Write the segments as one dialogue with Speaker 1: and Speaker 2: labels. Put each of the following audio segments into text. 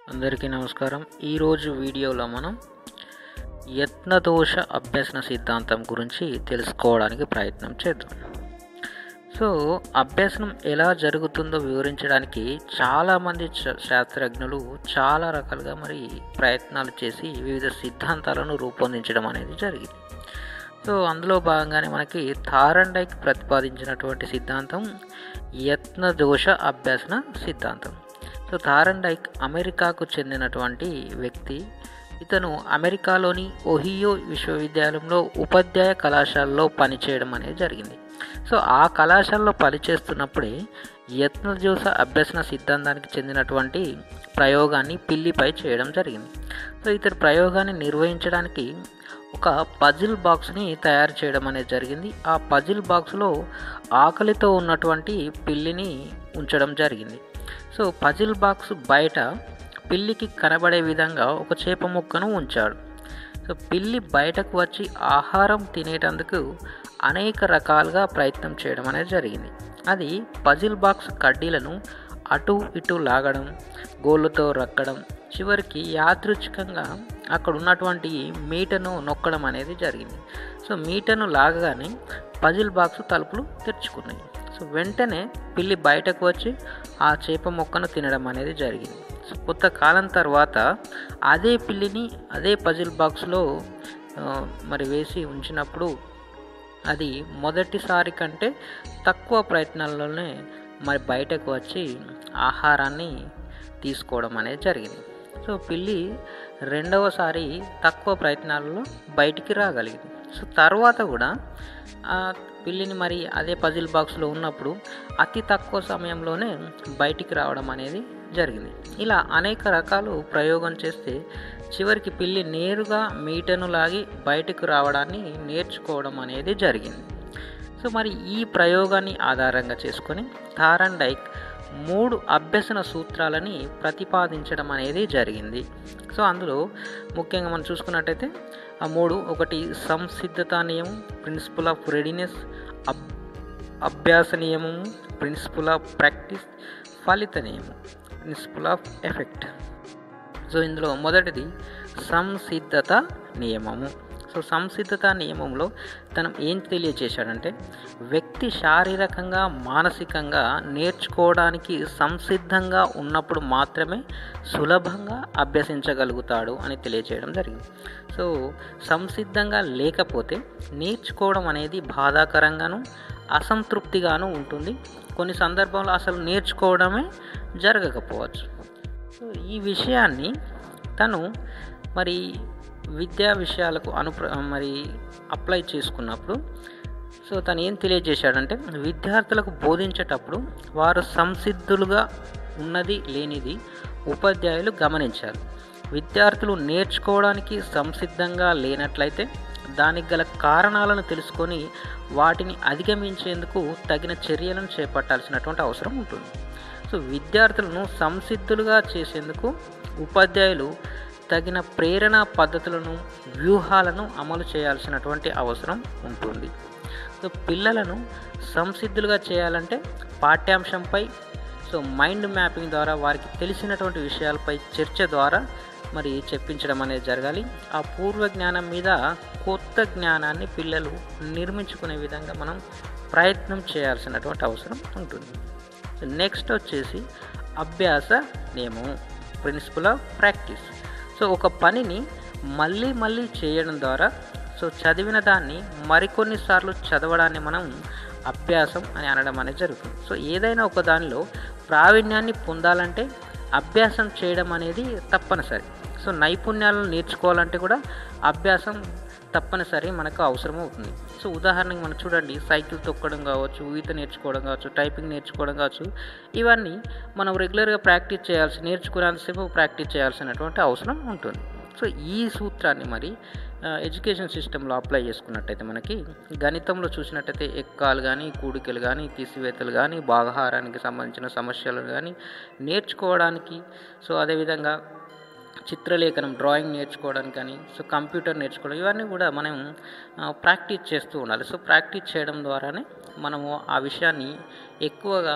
Speaker 1: అందరికీ నమస్కారం ఈరోజు వీడియోలో మనం యత్నదోష అభ్యసన సిద్ధాంతం గురించి తెలుసుకోవడానికి ప్రయత్నం చేద్దాం సో అభ్యసనం ఎలా జరుగుతుందో వివరించడానికి చాలామంది శా- శాస్త్రజ్ఞులు చాలా రకాలుగా మరి ప్రయత్నాలు చేసి వివిధ సిద్ధాంతాలను రూపొందించడం అనేది జరిగింది సో అందులో భాగంగానే మనకి థారండైక్ ప్రతిపాదించినటువంటి సిద్ధాంతం యత్నదోష అభ్యసన సిద్ధాంతం సో థారండైక్ అమెరికాకు చెందినటువంటి వ్యక్తి ఇతను అమెరికాలోని ఒహియో విశ్వవిద్యాలయంలో ఉపాధ్యాయ కళాశాలలో పనిచేయడం అనేది జరిగింది సో ఆ కళాశాలలో పనిచేస్తున్నప్పుడే యత్నదోష అభ్యసన సిద్ధాంతానికి చెందినటువంటి ప్రయోగాన్ని పిల్లిపై చేయడం జరిగింది సో ఇతని ప్రయోగాన్ని నిర్వహించడానికి ఒక పజిల్ బాక్స్ని తయారు చేయడం అనేది జరిగింది ఆ పజిల్ బాక్స్లో ఆకలితో ఉన్నటువంటి పిల్లిని ఉంచడం జరిగింది సో పజిల్ బాక్స్ బయట పిల్లికి కనబడే విధంగా ఒక చేప ముక్కను ఉంచాడు సో పిల్లి బయటకు వచ్చి ఆహారం తినేటందుకు అనేక రకాలుగా ప్రయత్నం చేయడం అనేది జరిగింది అది పజిల్ బాక్స్ కడ్డీలను అటు ఇటు లాగడం గోళ్ళతో రక్కడం చివరికి యాదృచ్ఛికంగా అక్కడ ఉన్నటువంటి మీటను నొక్కడం అనేది జరిగింది సో మీటను లాగగానే పజిల్ బాక్స్ తలుపులు తెరుచుకున్నాయి సో వెంటనే పిల్లి బయటకు వచ్చి ఆ చేప మొక్కను తినడం అనేది జరిగింది సో కొంత కాలం తర్వాత అదే పిల్లిని అదే పజిల్ బాక్స్లో ఆ, మరి వేసి ఉంచినప్పుడు అది మొదటిసారి కంటే తక్కువ ప్రయత్నాల్లోనే మరి బయటకు వచ్చి ఆహారాన్ని తీసుకోవడం అనేది జరిగింది సో పిల్లి రెండవసారి తక్కువ ప్రయత్నాలలో బయటికి రాగలిగింది సో తర్వాత కూడా ఆ పిల్లిని మరి అదే పజిల్ బాక్స్లో ఉన్నప్పుడు అతి తక్కువ సమయంలోనే బయటికి రావడం అనేది జరిగింది ఇలా అనేక రకాలు ప్రయోగం చేస్తే చివరికి పిల్లి నేరుగా మీటను లాగి బయటకు రావడాన్ని నేర్చుకోవడం అనేది జరిగింది సో మరి ఈ ప్రయోగాన్ని ఆధారంగా చేసుకొని థారన్ డైక్ మూడు అభ్యసన సూత్రాలని ప్రతిపాదించడం అనేది జరిగింది సో అందులో ముఖ్యంగా మనం చూసుకున్నట్టయితే ఆ మూడు ఒకటి సంసిద్ధతా నియమం ప్రిన్సిపల్ ఆఫ్ రెడీనెస్ అబ్ అభ్యాస నియమము ప్రిన్సిపల్ ఆఫ్ ప్రాక్టీస్ ఫలిత నియమం ప్రిన్సిపల్ ఆఫ్ ఎఫెక్ట్ సో ఇందులో మొదటిది సంసిద్ధత నియమము సో సంసిద్ధత నియమంలో తను ఏం తెలియజేశాడంటే వ్యక్తి శారీరకంగా మానసికంగా నేర్చుకోవడానికి సంసిద్ధంగా ఉన్నప్పుడు మాత్రమే సులభంగా అభ్యసించగలుగుతాడు అని తెలియజేయడం జరిగింది సో సంసిద్ధంగా లేకపోతే నేర్చుకోవడం అనేది బాధాకరంగాను అసంతృప్తిగాను ఉంటుంది కొన్ని సందర్భంలో అసలు నేర్చుకోవడమే జరగకపోవచ్చు సో ఈ విషయాన్ని తను మరి విద్యా విషయాలకు అనుప్ర మరి అప్లై చేసుకున్నప్పుడు సో తను ఏం తెలియజేశాడంటే విద్యార్థులకు బోధించేటప్పుడు వారు సంసిద్ధులుగా ఉన్నది లేనిది ఉపాధ్యాయులు గమనించాలి విద్యార్థులు నేర్చుకోవడానికి సంసిద్ధంగా లేనట్లయితే దానికి గల కారణాలను తెలుసుకొని వాటిని అధిగమించేందుకు తగిన చర్యలను చేపట్టాల్సినటువంటి అవసరం ఉంటుంది సో విద్యార్థులను సంసిద్ధులుగా చేసేందుకు ఉపాధ్యాయులు తగిన ప్రేరణ పద్ధతులను వ్యూహాలను అమలు చేయాల్సినటువంటి అవసరం ఉంటుంది సో పిల్లలను సంసిద్ధులుగా చేయాలంటే పాఠ్యాంశంపై సో మైండ్ మ్యాపింగ్ ద్వారా వారికి తెలిసినటువంటి విషయాలపై చర్చ ద్వారా మరి చెప్పించడం అనేది జరగాలి ఆ పూర్వ జ్ఞానం మీద కొత్త జ్ఞానాన్ని పిల్లలు నిర్మించుకునే విధంగా మనం ప్రయత్నం చేయాల్సినటువంటి అవసరం ఉంటుంది సో నెక్స్ట్ వచ్చేసి అభ్యాస నియమం ప్రిన్సిపల్ ఆఫ్ ప్రాక్టీస్ సో ఒక పనిని మళ్ళీ మళ్ళీ చేయడం ద్వారా సో చదివిన దాన్ని మరికొన్నిసార్లు చదవడాన్ని మనం అభ్యాసం అని అనడం అనేది జరుగుతుంది సో ఏదైనా ఒక దానిలో ప్రావీణ్యాన్ని పొందాలంటే అభ్యాసం చేయడం అనేది తప్పనిసరి సో నైపుణ్యాలను నేర్చుకోవాలంటే కూడా అభ్యాసం తప్పనిసరి మనకు అవసరం అవుతుంది సో ఉదాహరణకి మనం చూడండి సైకిల్ తొక్కడం కావచ్చు ఈత నేర్చుకోవడం కావచ్చు టైపింగ్ నేర్చుకోవడం కావచ్చు ఇవన్నీ మనం రెగ్యులర్గా ప్రాక్టీస్ చేయాల్సి నేర్చుకునేంతసేపు ప్రాక్టీస్ చేయాల్సినటువంటి అవసరం ఉంటుంది సో ఈ సూత్రాన్ని మరి ఆ, ఎడ్యుకేషన్ సిస్టంలో అప్లై చేసుకున్నట్టయితే మనకి గణితంలో చూసినట్టయితే ఎక్కాలు కానీ కూడికలు కానీ తీసివేతలు కానీ భాగహారానికి సంబంధించిన సమస్యలు కానీ నేర్చుకోవడానికి సో అదేవిధంగా చిత్రలేఖనం డ్రాయింగ్ నేర్చుకోవడానికి కానీ సో కంప్యూటర్ నేర్చుకోవడం ఇవన్నీ కూడా మనం ఆ, ప్రాక్టీస్ చేస్తూ ఉండాలి సో ప్రాక్టీస్ చేయడం ద్వారానే మనము ఆ విషయాన్ని ఎక్కువగా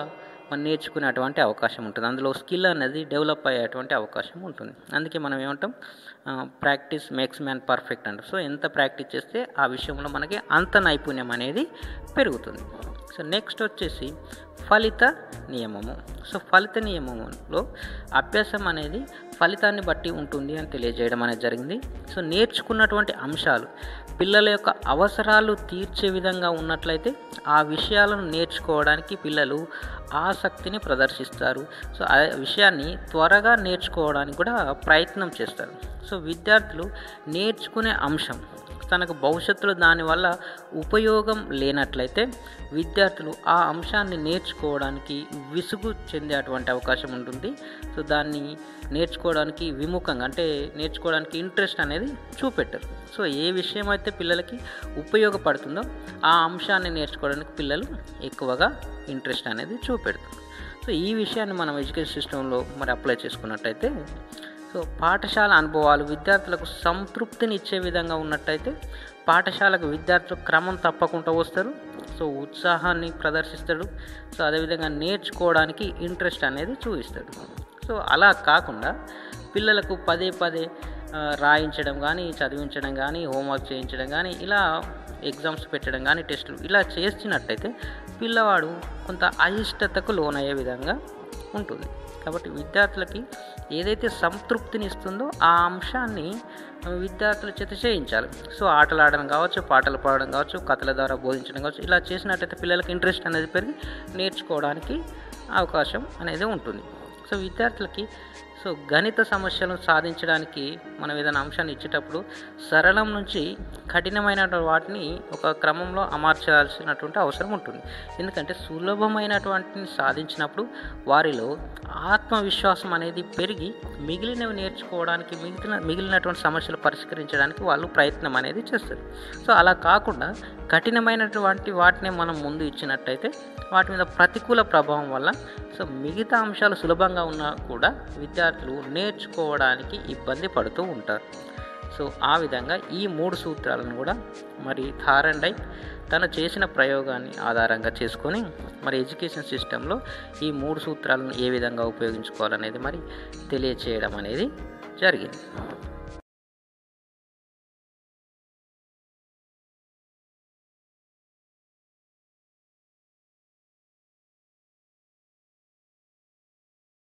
Speaker 1: మనం నేర్చుకునేటువంటి అవకాశం ఉంటుంది అందులో స్కిల్ అనేది డెవలప్ అయ్యేటువంటి అవకాశం ఉంటుంది అందుకే మనం ఏమంటాం ప్రాక్టీస్ మేక్స్ మ్యాన్ పర్ఫెక్ట్ అంటారు సో ఎంత ప్రాక్టీస్ చేస్తే ఆ విషయంలో మనకి అంత నైపుణ్యం అనేది పెరుగుతుంది సో నెక్స్ట్ వచ్చేసి ఫలిత నియమము సో ఫలిత నియమంలో అభ్యాసం అనేది ఫలితాన్ని బట్టి ఉంటుంది అని తెలియజేయడం అనేది జరిగింది సో నేర్చుకున్నటువంటి అంశాలు పిల్లల యొక్క అవసరాలు తీర్చే విధంగా ఉన్నట్లయితే ఆ విషయాలను నేర్చుకోవడానికి పిల్లలు ఆసక్తిని ప్రదర్శిస్తారు సో ఆ విషయాన్ని త్వరగా నేర్చుకోవడానికి కూడా ప్రయత్నం చేస్తారు సో విద్యార్థులు నేర్చుకునే అంశం తనకు భవిష్యత్తులో దానివల్ల ఉపయోగం లేనట్లయితే విద్యార్థులు ఆ అంశాన్ని నేర్చుకోవడానికి విసుగు చెందేటువంటి అవకాశం ఉంటుంది సో దాన్ని నేర్చుకోవడానికి విముఖంగా అంటే నేర్చుకోవడానికి ఇంట్రెస్ట్ అనేది చూపెట్టరు సో ఏ విషయం అయితే పిల్లలకి ఉపయోగపడుతుందో ఆ అంశాన్ని నేర్చుకోవడానికి పిల్లలు ఎక్కువగా ఇంట్రెస్ట్ అనేది చూపెడతారు సో ఈ విషయాన్ని మనం ఎడ్యుకేషన్ సిస్టంలో మరి అప్లై చేసుకున్నట్టయితే సో పాఠశాల అనుభవాలు విద్యార్థులకు సంతృప్తిని ఇచ్చే విధంగా ఉన్నట్టయితే పాఠశాలకు విద్యార్థులు క్రమం తప్పకుండా వస్తారు సో ఉత్సాహాన్ని ప్రదర్శిస్తాడు సో అదేవిధంగా నేర్చుకోవడానికి ఇంట్రెస్ట్ అనేది చూపిస్తాడు సో అలా కాకుండా పిల్లలకు పదే పదే రాయించడం కానీ చదివించడం కానీ హోంవర్క్ చేయించడం కానీ ఇలా ఎగ్జామ్స్ పెట్టడం కానీ టెస్టులు ఇలా చేసినట్టయితే పిల్లవాడు కొంత అయిష్టతకు లోనయ్యే విధంగా ఉంటుంది కాబట్టి విద్యార్థులకి ఏదైతే సంతృప్తిని ఇస్తుందో ఆ అంశాన్ని విద్యార్థుల చేత చేయించాలి సో ఆటలు ఆడడం కావచ్చు పాటలు పాడడం కావచ్చు కథల ద్వారా బోధించడం కావచ్చు ఇలా చేసినట్టయితే పిల్లలకి ఇంట్రెస్ట్ అనేది పెరిగి నేర్చుకోవడానికి అవకాశం అనేది ఉంటుంది సో విద్యార్థులకి సో గణిత సమస్యలను సాధించడానికి మనం ఏదైనా అంశాన్ని ఇచ్చేటప్పుడు సరళం నుంచి కఠినమైన వాటిని ఒక క్రమంలో అమర్చాల్సినటువంటి అవసరం ఉంటుంది ఎందుకంటే సులభమైనటువంటిని సాధించినప్పుడు వారిలో ఆత్మవిశ్వాసం అనేది పెరిగి మిగిలినవి నేర్చుకోవడానికి మిగిలిన మిగిలినటువంటి సమస్యలు పరిష్కరించడానికి వాళ్ళు ప్రయత్నం అనేది చేస్తారు సో అలా కాకుండా కఠినమైనటువంటి వాటిని మనం ముందు ఇచ్చినట్టయితే వాటి మీద ప్రతికూల ప్రభావం వల్ల సో మిగతా అంశాలు సులభంగా ఉన్నా కూడా విద్యార్థులు నేర్చుకోవడానికి ఇబ్బంది పడుతూ ఉంటారు సో ఆ విధంగా ఈ మూడు సూత్రాలను కూడా మరి థారండై తను చేసిన ప్రయోగాన్ని ఆధారంగా చేసుకొని మరి ఎడ్యుకేషన్ సిస్టంలో ఈ మూడు సూత్రాలను ఏ విధంగా ఉపయోగించుకోవాలనేది మరి తెలియచేయడం అనేది జరిగింది